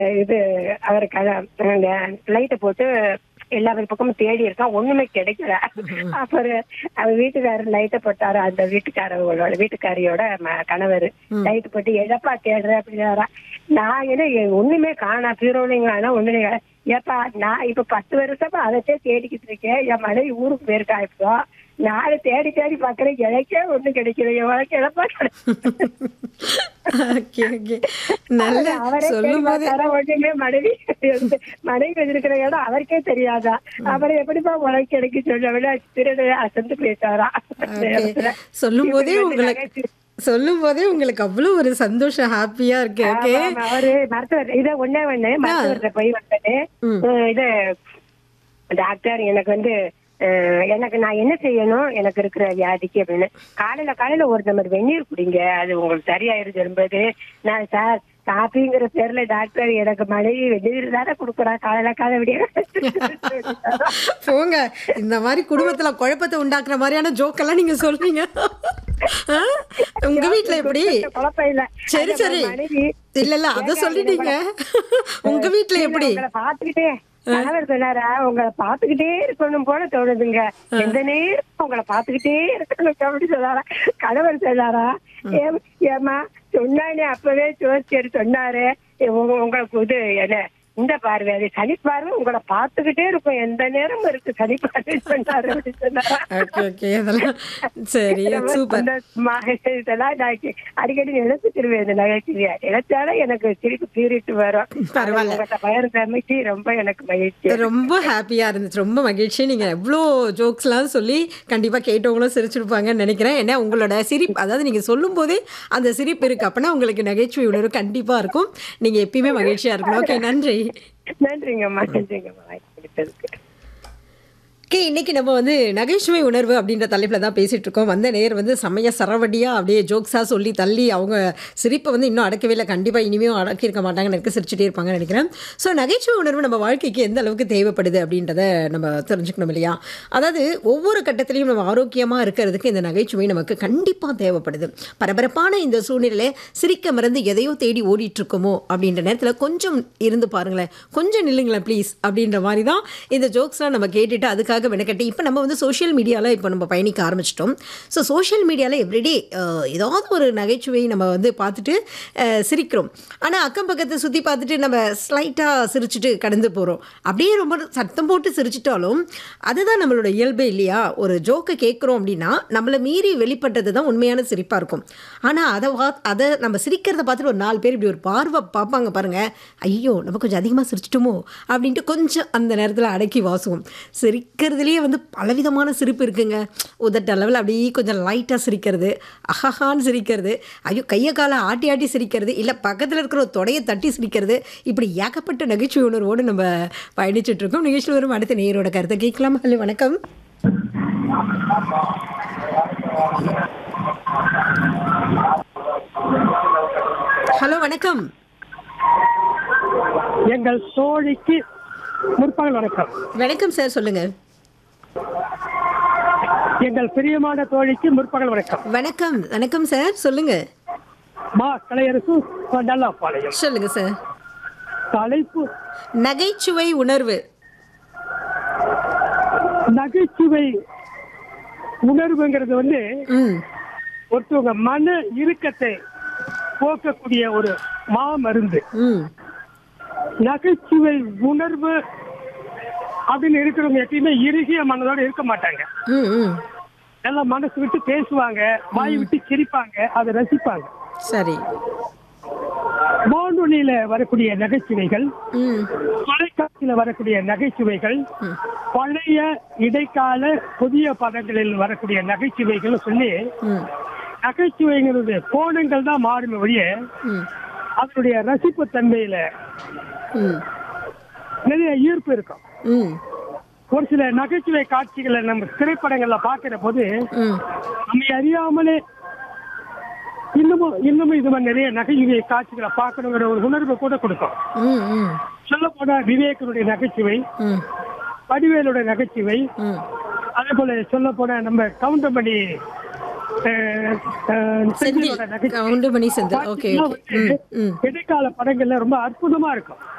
இது அவருக்கு லைட்டை போட்டு எல்லா பக்கமும் தேடி இருக்கான் ஒண்ணுமே கிடைக்கல அப்புறம் அவர் வீட்டுக்காரர் லைட்டை போட்டாரு அந்த வீட்டுக்காரவங்களோட வீட்டுக்காரியோட ம- கணவர் லைட் போட்டு எழப்பா தேடுற அப்படின்னாரா நான் என்ன எ- ஒண்ணுமே காணா பீரோலிங்க ஒண்ணுமே காணோம். ஏப்பா நான் இப்ப பத்து வருஷமா அதைத்தே தேடிக்கிட்டு இருக்கேன் என் மனைவி ஊருக்கு போயிருக்கா இப்போ நாலு தேடி தேடி பாக்குறேன் எனக்கே ஒண்ணும் கிடைக்கல உனக்கு எழப்பா ஓகே ஓகே நல்ல அவரே சொல்லும் போதே கேள்வி உடனே மனைவி மனைவி வச்சிருக்கிற இடம் அவருக்கே தெரியாதா அவரை எப்படிப்பா உனக்கு கிடைக்க சொல்ல விட திருடு அசந்து போயிட்டாரா ஓகே சொல்லும் போதே உங்களுக்கு சொல்லும் போதே உங்களுக்கு அவ்வளவு ஒரு சந்தோஷம் ஹாப்பியா இருக்கு ஓகே அவரு மருத்துவர் இத ஒண்ணே ஒண்ணு மருத்துவர்கிட்ட போய் வந்தது அஹ் இது டாக்டர் எனக்கு வந்து அஹ், எனக்கு நான் என்ன செய்யணும் எனக்கு இருக்கிற வியாதிக்கு அப்படின்னு காலையில காலையில ஒரு நம்பர் வெந்நீர் குடிங்க அது உங்களுக்கு சரியாயிருது என்பது நான் சார் காப்பிங்கிற பேர்ல டாக்டர் எனக்கு மனைவி வெந்நீர் தானே கொடுக்குறா காலையில காலை விடிய போங்க இந்த மாதிரி குடும்பத்துல குழப்பத்தை உண்டாக்குற மாதிரியான ஜோக்கெல்லாம் நீங்க சொல்றீங்க ஆ? உங்க வீட்ல எப்படி குழப்பம் இல்ல சரி அது சரி மனைவி இல்ல இல்ல அத சொல்லிட்டீங்க உங்க வீட்ல எப்படி உங்களை பாத்துக்கிட்டே கணவர் சொன்னாரா உங்களை பாத்துக்கிட்டே இருக்கணும் போல தோணுதுங்க எந்த நேரம் உங்களை பாத்துக்கிட்டே இருக்கணும் அப்படி சொன்னாரா கணவர் சொன்னாரா ஏம் ஏமா சொன்னானே அப்பவே ஜோசியர் சொன்னாரு உங்க- உங்களுக்கு இது என்ன இந்த பார்வை அது சனி பார்வை உங்களை பாத்துக்கிட்டே இருக்கும் எந்த நேரமும் இருக்கு சனி பார்வை சொன்னாரு அப்படி சொன்னாரா ஓகே ஓகே அதெல்லாம் சரி ரொம்ப சூப்பர் சந்தோஷமா இதெல்லாம் நான் அடிக்கடி நினைச்சுருவேன் இந்த நகைச்சுவையா நினைச்சாலும் எனக்கு திருப்பி பீரிட்டு வரும் பரவாயில்ல. உங்கள்கிட்ட பகிர்ந்தமைக்கு ரொம்ப எனக்கு மகிழ்ச்சி ரொம்ப ஹாப்பியா இருந்துச்சு ரொம்ப மகிழ்ச்சி நீங்க எவ்வளோ ஜோக்ஸ்லாம் சொல்லி கண்டிப்பா கேட்டவங்களும் சிரிச்சிருப்பாங்கன்னு நினைக்கிறேன் ஏன்னா உங்களோட சிரிப்பு அதாவது நீங்க சொல்லும் போதே அந்த சிரிப்பு இருக்கு அப்பனா உங்களுக்கு நகைச்சுவை உணர்வு கண்டிப்பா இருக்கும் நீங்க எப்பயுமே மகிழ்ச்சியா இருக்கணும் ஓகே நன்றி நன்றிங்கம்மா நன்றிங்கம்மா வாய்ப்பு கொடுத்ததுக்கு ஓகே இன்னைக்கு நம்ம வந்து நகைச்சுவை உணர்வு அப்படின்ற தலைப்பில் தான் பேசிட்டு இருக்கோம் வந்த நேர் வந்து செம்மைய சரவடியாக அப்படியே ஜோக்ஸாக சொல்லி தள்ளி அவங்க சிரிப்பை வந்து இன்னும் அடக்கவே இல்லை கண்டிப்பாக இனிமேல் அடக்கியிருக்க மாட்டாங்கன்னு எனக்கு சிரிச்சுட்டே இருப்பாங்கன்னு நினைக்கிறேன் ஸோ நகைச்சுவை உணர்வு நம்ம வாழ்க்கைக்கு எந்த அளவுக்கு தேவைப்படுது அப்படின்றத நம்ம தெரிஞ்சுக்கணும் இல்லையா அதாவது ஒவ்வொரு கட்டத்திலையும் நம்ம ஆரோக்கியமாக இருக்கிறதுக்கு இந்த நகைச்சுவை நமக்கு கண்டிப்பாக தேவைப்படுது பரபரப்பான இந்த சூழ்நிலையில சிரிக்க மறந்து எதையோ தேடி ஓடிட்டு இருக்கோமோ அப்படின்ற நேரத்தில் கொஞ்சம் இருந்து பாருங்களேன் கொஞ்சம் நில்லுங்களேன் ப்ளீஸ் அப்படின்ற மாதிரி தான் இந்த ஜோக்ஸ்லாம் நம்ம கேட்டுட்டு அதுக்காக மெனக்கட்டி இப்போ நம்ம வந்து சோஷியல் மீடியாவில் இப்போ நம்ம பயணிக்க ஆரம்பிச்சிட்டோம் ஸோ சோஷியல் மீடியாவில் எவ்ரிடே ஏதாவது ஒரு நகைச்சுவை நம்ம வந்து பார்த்துட்டு அஹ், சிரிக்கிறோம் ஆனால் அக்கம் பக்கத்தை சுற்றி பார்த்துட்டு நம்ம ஸ்லைட்டாக சிரிச்சுட்டு கடந்து போகிறோம் அப்படியே ரொம்ப சத்தம் போட்டு சிரிச்சிட்டாலும் அதுதான் நம்மளோட இயல்பே இல்லையா ஒரு ஜோக்கை கேட்குறோம் அப்படின்னா நம்மளை மீறி வெளிப்பட்டது தான் உண்மையான சிரிப்பாக இருக்கும் ஆனால் அதை வா அதை நம்ம சிரிக்கிறத பார்த்துட்டு ஒரு நாலு பேர் இப்படி ஒரு பார்வை பார்ப்பாங்க பாருங்கள் ஐயோ நம்ம கொஞ்சம் அதிகமாக சிரிச்சிட்டோமோ அப்படின்ட்டு கொஞ்சம் அந்த நேரத்தில் அடக்கி வாசுவோம் சிரிக்கிறதுலேயே வந்து பலவிதமான சிரிப்பு இருக்குங்க உதட்ட அளவில் அப்படியே கொஞ்சம் லைட்டாக சிரிக்கிறது அஹஹான்னு சிரிக்கிறது ஐயோ கையை காலை ஆட்டி ஆட்டி சிரிக்கிறது இல்லை பக்கத்தில் இருக்கிற ஒரு தொடையை தட்டி சிரிக்கிறது இப்படி ஏகப்பட்ட நகைச்சுவை உணர்வோடு நம்ம பயணிச்சுட்டு இருக்கோம் நிகழ்ச்சியில் வரும் அடுத்த நேரோட கருத்தை கேட்கலாம் ஹலோ வணக்கம் ஹலோ வணக்கம் எங்கள் தோழிக்கு முற்பகல் வணக்கம் வணக்கம் சார் சொல்லுங்க எங்கள் பிரியமான தோழிக்கு முற்பகல் வணக்கம் வணக்கம் வணக்கம் சார் சொல்லுங்க மா கலையரசு நல்லாப்பாளையம் சொல்லுங்க சார் தலைப்பு நகைச்சுவை உணர்வு நகைச்சுவை உணர்வுங்கிறது வந்து ம் ஒருத்தவங்க மன இறுக்கத்தை போக்கக்கூடிய ஒரு மா மருந்து ம் நகைச்சுவை உணர்வு அப்படின்னு இருக்கிறவங்க எப்பயுமே இறுகிய மனதோட இருக்க மாட்டாங்க ம் ம் நல்லா மனசு விட்டு பேசுவாங்க வாய் விட்டு சிரிப்பாங்க அதை ரசிப்பாங்க சரி வானொலியில வரக்கூடிய நகைச்சுவைகள் ம் தொலைக்காட்சியில வரக்கூடிய நகைச்சுவைகள் பழைய இடைக்கால புதிய பதங்களில் வரக்கூடிய நகைச்சுவைகள் சொல்லி ம் நகைச்சுவைங்கிறது கோணங்கள் தான் மாறுமே ஒழிய ம் அதனுடைய ரசிப்பு தன்மையில ம் நிறைய ஈர்ப்பு இருக்கும் ம் ஒரு சில நகைச்சுவை காட்சிகளை நம்ம திரைப்படங்கள்ல பார்க்கிற போது ம் நம்மை அறியாமலே இன்னமும் இன்னமும் இது மாதிரி நிறைய நகைச்சுவை காட்சிகளை பார்க்கணுங்கிற ஒரு உணர்வை கூட கொடுக்கும் ம் ம் சொல்ல போனா விவேகனுடைய நகைச்சுவை ம் வடிவேலுடைய நகைச்சுவை ம் அதே போல சொல்ல போனா நம்ம கவுண்டமணி அஹ், அஹ், செந்தில் செந்திலோட நகைச்சுவை கவுண்டமணி செந்தில் ஓகே பாத்தீங்கன்னா ஓகே ம் வந்து ம் இடைக்கால படங்கள்ல ரொம்ப அற்புதமா இருக்கும்